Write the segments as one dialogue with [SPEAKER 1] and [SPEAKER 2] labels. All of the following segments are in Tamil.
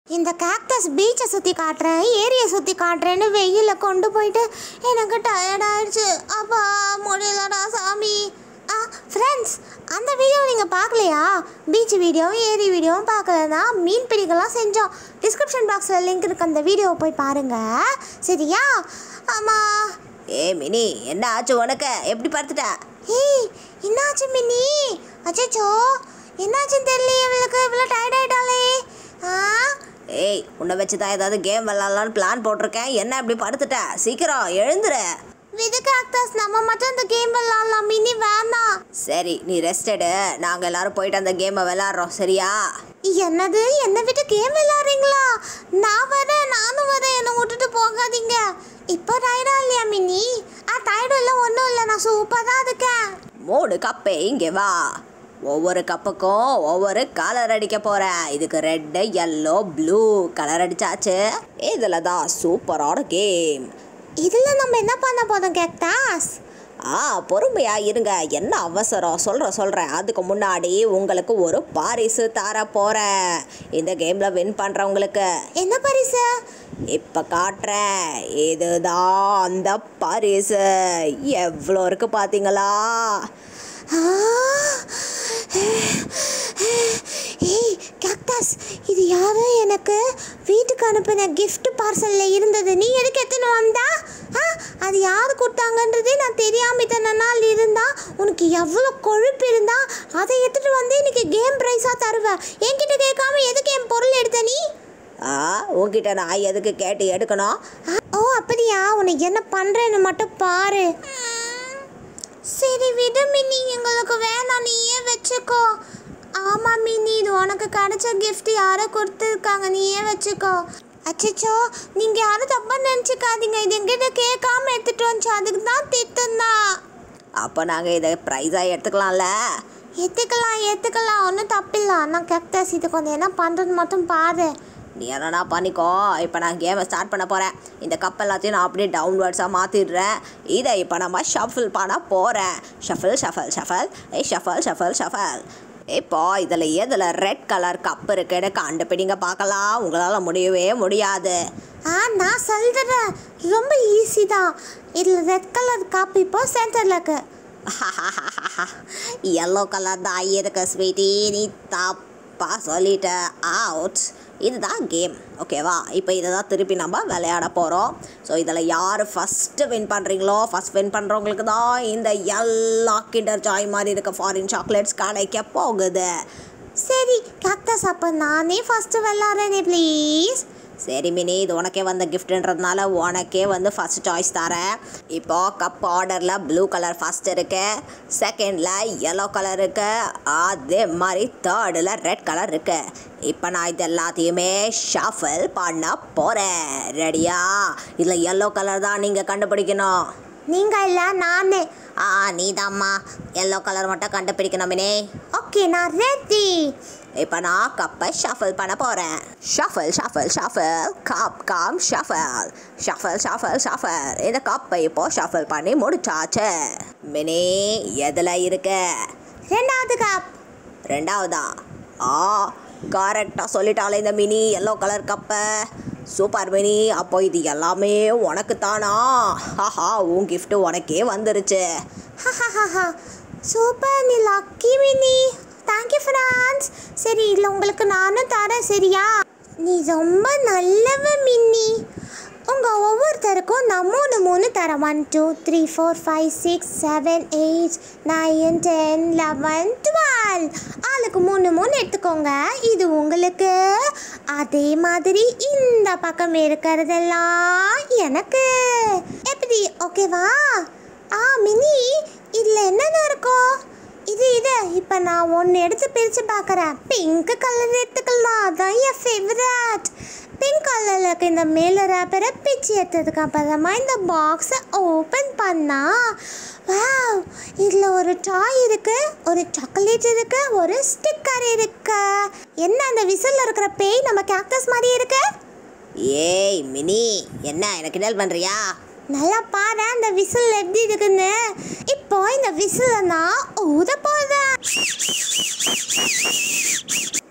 [SPEAKER 1] இந்த கேக்டஸ் பீச்சை சுற்றி காட்டுறேன் ஏரியை சுற்றி காட்டுறேன்னு வெயிலில் கொண்டு போயிட்டு எனக்கு டயர்ட் ஆயிடுச்சு அப்பா முடியலடா சாமி ஆ ஃப்ரெண்ட்ஸ் அந்த வீடியோ நீங்கள் பார்க்கலையா பீச் வீடியோவும் ஏரி வீடியோவும் பார்க்கலனா மீன் பிடிக்கலாம் செஞ்சோம் டிஸ்கிரிப்ஷன் பாக்ஸில் லிங்க் இருக்கு அந்த வீடியோவை போய் பாருங்கள் சரியா ஆமாம்
[SPEAKER 2] ஏ மினி என்ன ஆச்சு உனக்கு எப்படி பார்த்துட்ட
[SPEAKER 1] ஏய் என்னாச்சு மின்னி அச்சச்சோ என்னாச்சுன்னு தெரியல இவளுக்கு இவ்வளோ டயர்ட் ஆயிட்டாளே ஆ
[SPEAKER 2] ஏய் உன்னை வச்சு தான் ஏதாவது கேம் விளாட்லான்னு பிளான் போட்டிருக்கேன் என்ன இப்படி படுத்துட்ட சீக்கிரம் எழுந்துரு
[SPEAKER 1] விது காக்டஸ் நம்ம மட்டும் இந்த கேம் விளாடலாம் மினி வேணாம்
[SPEAKER 2] சரி நீ ரெஸ்ட் எடு நாங்கள் எல்லாரும் போயிட்டு அந்த கேமை விளாட்றோம் சரியா
[SPEAKER 1] என்னது என்னை விட்டு கேம் விளாடுறீங்களா நான் வரேன் நானும் வரேன் என்னை விட்டுட்டு போகாதீங்க இப்போ டயர்டா இல்லையா மினி ஆ டயர்டும் இல்லை ஒன்றும் இல்லை நான் சூப்பராக தான் இருக்கேன்
[SPEAKER 2] மூணு கப்பு இங்கே வா ஒவ்வொரு கப்புக்கும் ஒவ்வொரு கலர் அடிக்க போகிறேன் இதுக்கு ரெட்டு எல்லோ ப்ளூ கலர் அடிச்சாச்சு இதில் தான் சூப்பரான கேம்
[SPEAKER 1] இதில் நம்ம என்ன பண்ண போதும் கேக்டாஸ்
[SPEAKER 2] ஆ பொறுமையா இருங்க என்ன அவசரம் சொல்கிறேன் சொல்கிறேன் அதுக்கு முன்னாடி உங்களுக்கு ஒரு பாரிசு தர போகிறேன் இந்த கேமில் வின் பண்ணுறவங்களுக்கு
[SPEAKER 1] என்ன பரிசு
[SPEAKER 2] இப்போ காட்டுறேன் இதுதான் அந்த பரிசு எவ்வளோ இருக்கு பார்த்தீங்களா
[SPEAKER 1] ஆ! ஏய் கேக்டஸ் இது யாரோ எனக்கு வீட்டுக்கு அனுப்பின gift பார்சலில் இருந்தது நீ எதுக்கு எத்தனை வந்தா ஆ அது யார் கொடுத்தாங்கன்றதே நான் தெரியாம இத்தனை நாள் இருந்தா உனக்கு எவ்வளோ கொழுப்பு இருந்தா அதை எடுத்துட்டு வந்து இன்னைக்கு கேம் ப்ரைஸாக தருவேன் என்கிட்ட கேட்காம எதுக்கு என் பொருள் எடுத்த நீ
[SPEAKER 2] ஆ உங்ககிட்ட நான் எதுக்கு கேட்டு எடுக்கணும்
[SPEAKER 1] ஆ, ஓ அப்படியா உனக்கு என்ன பண்றேன்னு மட்டும் பாரு சரி விடு மினி எங்களுக்கு வேணாம் நீயே வச்சுக்கோ ஆமா மினி இது உனக்கு கிடைச்ச gift யாரோ கொடுத்துருக்காங்க நீயே வச்சுக்கோ அச்சச்சோ நீங்க யாரும் தப்பா நினச்சிக்காதீங்க இது எங்கிட்ட கேட்காம எடுத்துட்டு வந்துச்சு அதுக்கு தான் திட்டுந்தா
[SPEAKER 2] அப்போ நாங்கள் இதை ப்ரைஸாக எடுத்துக்கலாம்ல
[SPEAKER 1] ஏற்றுக்கலாம் ஏற்றுக்கலாம் ஒன்றும் தப்பில்ல ஆனால் கேக்டஸ் இது கொஞ்சம் என்ன பண்ணுறது மட்டும் பாரு
[SPEAKER 2] நீ என்னடா பண்ணிக்கோ இப்போ நான் கேமை ஸ்டார்ட் பண்ண போகிறேன் இந்த கப் எல்லாத்தையும் நான் அப்படியே டவுன்வர்ட்ஸாக மாற்றிடுறேன் இதை இப்போ நம்ம ஷஃபில் பண்ண போகிறேன் ஷஃபில் ஷஃபல் ஷஃபல் ஏய் ஷஃபல் ஷஃபல் ஷஃபல் இப்போ இதில் எதில் ரெட் கலர் கப் இருக்குன்னு கண்டுபிடிங்க பார்க்கலாம் உங்களால் முடியவே முடியாது
[SPEAKER 1] ஆ நான் சொல்கிறேன் ரொம்ப ஈஸி தான் இதில் ரெட் கலர் காப்பி இப்போ சென்டரில் இருக்கு
[SPEAKER 2] எல்லோ கலர் தான் இருக்கு ஸ்வீட்டி நீ தப்பா சொல்லிட்ட அவுட் இதுதான் கேம் ஓகேவா இப்போ இதை தான் திருப்பி நம்ம விளையாட போகிறோம் ஸோ இதில் யார் ஃபஸ்ட்டு வின் பண்ணுறீங்களோ ஃபஸ்ட் வின் பண்ணுறவங்களுக்கு தான் இந்த எல்லா கிண்டர் ஜாய் மாதிரி இருக்க ஃபாரின் சாக்லேட்ஸ் கிடைக்க போகுது
[SPEAKER 1] சரி கேக்டஸ் அப்போ நானே ஃபஸ்ட்டு விளாட்றேனே ப்ளீஸ்
[SPEAKER 2] சரி மினி இது உனக்கே வந்த கிஃப்ட்ன்றதுனால உனக்கே வந்து ஃபஸ்ட் சாய்ஸ் தரேன் இப்போ கப் ஆர்டரில் ப்ளூ கலர் ஃபஸ்ட் இருக்கு செகண்டில் yellow கலர் இருக்கு அதே மாதிரி தேர்டில் ரெட் கலர் இருக்கு இப்போ நான் இது எல்லாத்தையுமே ஷஃபில் பண்ண போகிறேன் ரெடியா இதில் yellow கலர் தான் நீங்கள் கண்டுபிடிக்கணும்
[SPEAKER 1] நீங்கள் இல்லை நானே
[SPEAKER 2] ஆ நீதாம்மா yellow கலர் மட்டும் கண்டுபிடிக்கணும் மினி
[SPEAKER 1] ஓகே நான் ரெடி
[SPEAKER 2] இப்போ நான் கப்பை ஷஃபில் பண்ண போகிறேன் shuffle shuffle shuffle cup come shuffle shuffle shuffle shuffle இந்த கப்பை இப்போ ஷஃபில் பண்ணி முடிச்சாச்சு மினி எதில் இருக்கு
[SPEAKER 1] ரெண்டாவது கப்
[SPEAKER 2] ரெண்டாவதா ஆ கரெக்டாக சொல்லிட்டாலே இந்த மினி எல்லோ கலர் கப்பை சூப்பர் மினி அப்போ இது எல்லாமே உனக்கு தானா ஹாஹா உன் கிஃப்ட்டு உனக்கே வந்துருச்சு
[SPEAKER 1] ஹஹஹஹா சூப்பர் நீ லக்கி மினி தேங்க்யூ ஃப்ரான்ஸ் சரி இதில் உங்களுக்கு நானும் தரேன் சரியா நீ ரொம்ப நல்லவ மின்னி உங்கள் ஒவ்வொருத்தருக்கும் நான் மூணு மூணு தரேன் one two three four five six seven eight nine ten eleven twelve ஆளுக்கு மூணு மூணு எடுத்துக்கோங்க இது உங்களுக்கு அதே மாதிரி இந்த பக்கம் இருக்கிறதெல்லாம் எனக்கு எப்படி ஓகேவா ஆ மினி இதில் என்னென்ன இருக்கும் இது இது இப்போ நான் ஒன்று எடுத்து பிரித்து பார்க்குறேன் பிங்க் கலர் எடுத்துக்கலாம் அதான் என் ஃபேவரட் பிங்க் கலரில் இருக்க இந்த மேலே ரேப்பரை பிச்சு எடுத்ததுக்கு அப்புறமா இந்த பாக்ஸை ஓப்பன் பண்ணா வாவ் இதில் ஒரு டாய் இருக்கு ஒரு சாக்லேட் இருக்கு ஒரு ஸ்டிக்கர் இருக்கு என்ன அந்த விசிலில் இருக்கிற பேய் நம்ம கேக்டஸ் மாதிரி இருக்கு
[SPEAKER 2] ஏய் மினி என்ன எனக்கு டெல் பண்ணுறியா
[SPEAKER 1] நல்லா பாரு அந்த விசில் எப்படி இருக்குன்னு இப்போ இந்த விசிலை நான் ஊத போறேன் இது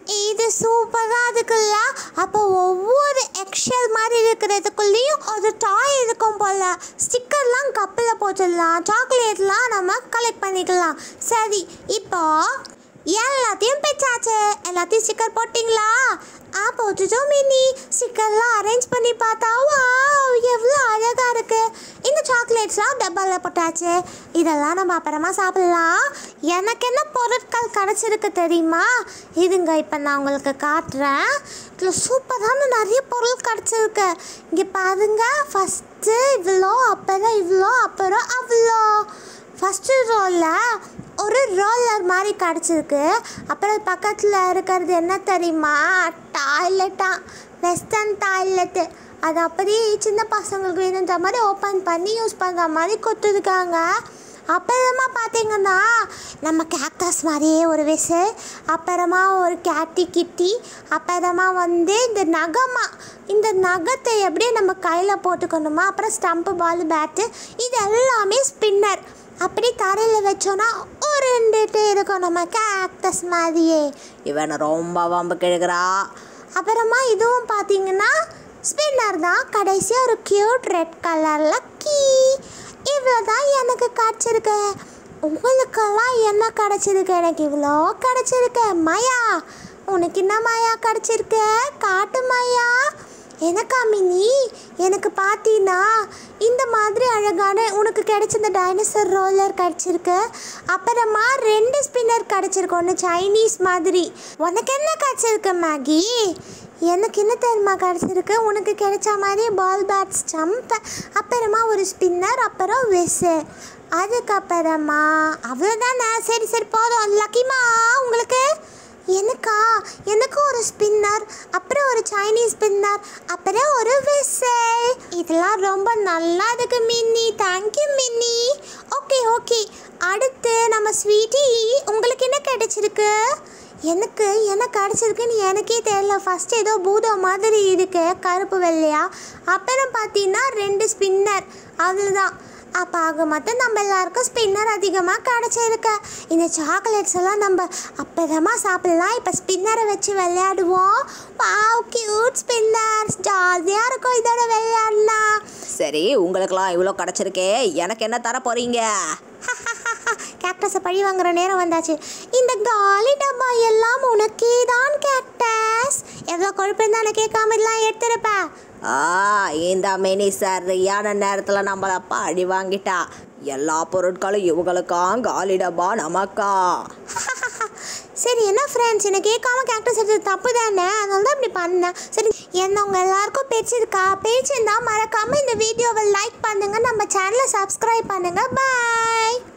[SPEAKER 1] சாக்லேட்டு சூப்பராக இருக்குல்ல அப்போ ஒவ்வொரு எக்ஷல் மாதிரி இருக்கிறதுக்குள்ளேயும் ஒரு டாய் இருக்கும் போல் ஸ்டிக்கர்லாம் கப்பில் போட்டுடலாம் சாக்லேட்லாம் நம்ம கலெக்ட் பண்ணிக்கலாம் சரி இப்போ எல்லாத்தையும் பிச்சாச்சு எல்லாத்தையும் ஸ்டிக்கர் போட்டிங்களா ஆ போட்டுட்டோம் மினி ஸ்டிக்கர்லாம் அரேஞ்ச் பண்ணி பார்த்தா வாவ் எவ்வளோ அழகாக இருக்குது இந்த சாக்லேட்ஸ்லாம் டப்பாவில் போட்டாச்சு இதெல்லாம் நம்ம அப்புறமா சாப்பிடலாம் எனக்கு என்ன பொருட்கள் கிடச்சிருக்கு தெரியுமா இதுங்க இப்போ நான் உங்களுக்கு காட்டுறேன் இதில் சூப்பரான நிறைய பொருள் கிடச்சிருக்கு இங்கே பாருங்க ஃபஸ்ட்டு இவ்வளோ அப்புறம் இவ்வளோ அப்புறம் அவ்வளோ ஃபஸ்ட்டு ரோலில் ஒரு ரோலர் மாதிரி கிடச்சிருக்கு அப்புறம் பக்கத்தில் இருக்கிறது என்ன தெரியுமா டாய்லெட்டா வெஸ்டர்ன் டாய்லெட்டு அது அப்படியே சின்ன பசங்களுக்கு வேணுன்ற மாதிரி ஓப்பன் பண்ணி யூஸ் பண்ணுற மாதிரி கொடுத்துருக்காங்க அப்புறமா பார்த்தீங்கன்னா நம்ம கேக்டஸ் மாதிரியே ஒரு விசில் அப்புறமா ஒரு கேட்டி கிட்டி அப்புறமா வந்து இந்த நகமா இந்த நகத்தை எப்படியே நம்ம கையில் போட்டுக்கணுமா அப்புறம் ஸ்டம்ப்பு பால் பேட்டு இது எல்லாமே ஸ்பின்னர் அப்படி தரையில் வச்சோன்னா உருண்டுட்டு இருக்கும் நம்ம கேக்டஸ் மாதிரியே
[SPEAKER 2] இவன் ரொம்ப வம்பு கிழக்குறா
[SPEAKER 1] அப்புறமா இதுவும் பார்த்தீங்கன்னா ஸ்பின்னர் தான் கடைசியாக ஒரு க்யூட் ரெட் கலரில் கீ இவ்வளோ தான் எனக்கு கிடச்சிருக்கு உங்களுக்கெல்லாம் என்ன கிடச்சிருக்கு எனக்கு இவ்வளோ கிடச்சிருக்கு மாயா உனக்கு என்ன மாயா கிடச்சிருக்கு காட்டு மாயா எனக்கா மினி எனக்கு பார்த்தீங்கன்னா இந்த மாதிரி அழகான உனக்கு கிடைச்ச இந்த டைனோசர் ரோலர் கிடச்சிருக்கு அப்புறமா ரெண்டு ஸ்பின்னர் கிடச்சிருக்கு ஒன்று சைனீஸ் மாதிரி உனக்கு என்ன கிடச்சிருக்கு மேகி எனக்கு என்ன தெரியுமா கிடச்சிருக்கு உனக்கு கிடைச்ச மாதிரி பால் பேட் ஸ்டம்ப் அப்புறமா ஒரு ஸ்பின்னர் அப்புறம் விசு அதுக்கப்புறமா அவ்வளோதானே சரி சரி போதும் லக்கிமா உங்களுக்கு எனக்கா எனக்கு ஒரு ஸ்பின்னர் அப்புறம் ஒரு சைனீஸ் ஸ்பின்னர் அப்புறம் ஒரு விசில் இதெல்லாம் ரொம்ப நல்லா இருக்கு மின்னி தேங்க்யூ மின்னி ஓகே ஓகே அடுத்து நம்ம ஸ்வீட்டி உங்களுக்கு என்ன கிடைச்சிருக்கு எனக்கு என்ன கிடச்சிருக்குன்னு எனக்கே தெரியல ஃபஸ்ட்டு ஏதோ பூதம் மாதிரி இருக்கு கருப்பு வெள்ளையா அப்புறம் பார்த்தீங்கன்னா ரெண்டு ஸ்பின்னர் அவ்வளோதான் அப்போ ஆக மொத்தம் நம்ம எல்லாருக்கும் ஸ்பின்னர் அதிகமாக கிடச்சிருக்கு இந்த சாக்லேட்ஸ் எல்லாம் நம்ம அப்புறமா சாப்பிடலாம் இப்போ ஸ்பின்னரை வச்சு விளையாடுவோம் வாவ் கியூட் ஸ்பின்னர்ஸ் ஜாலியாக இருக்கும் இதோட விளையாடனா
[SPEAKER 2] சரி உங்களுக்கெல்லாம் இவ்வளோ கிடச்சிருக்கே எனக்கு என்ன தர போகிறீங்க
[SPEAKER 1] கேக்டஸை பழி வாங்குற நேரம் வந்தாச்சு இந்த காலி டப்பா எல்லாம் உனக்கே தான் கேக்டஸ் எவ்வளோ கொழுப்பு இருந்தா கேட்காம இதெல்லாம் எடுத்துருப்பேன்
[SPEAKER 2] ஆ இந்த மினி சரியான நேரத்தில் நம்மளை அடி வாங்கிட்டா எல்லா பொருட்களும் இவங்களுக்காம் காலி டப்பா நமக்கா
[SPEAKER 1] சரி என்ன ஃப்ரெண்ட்ஸ் என்ன கேட்காம கேக்டஸ் எடுத்தது தப்பு தானே அதனால தான் இப்படி பண்ணேன் சரி என்ன உங்க எல்லாருக்கும் பிடிச்சிருக்கா பிடிச்சிருந்தா மறக்காம இந்த வீடியோவை லைக் பண்ணுங்க நம்ம சேனலை சப்ஸ்கிரைப் பண்ணுங்க பாய்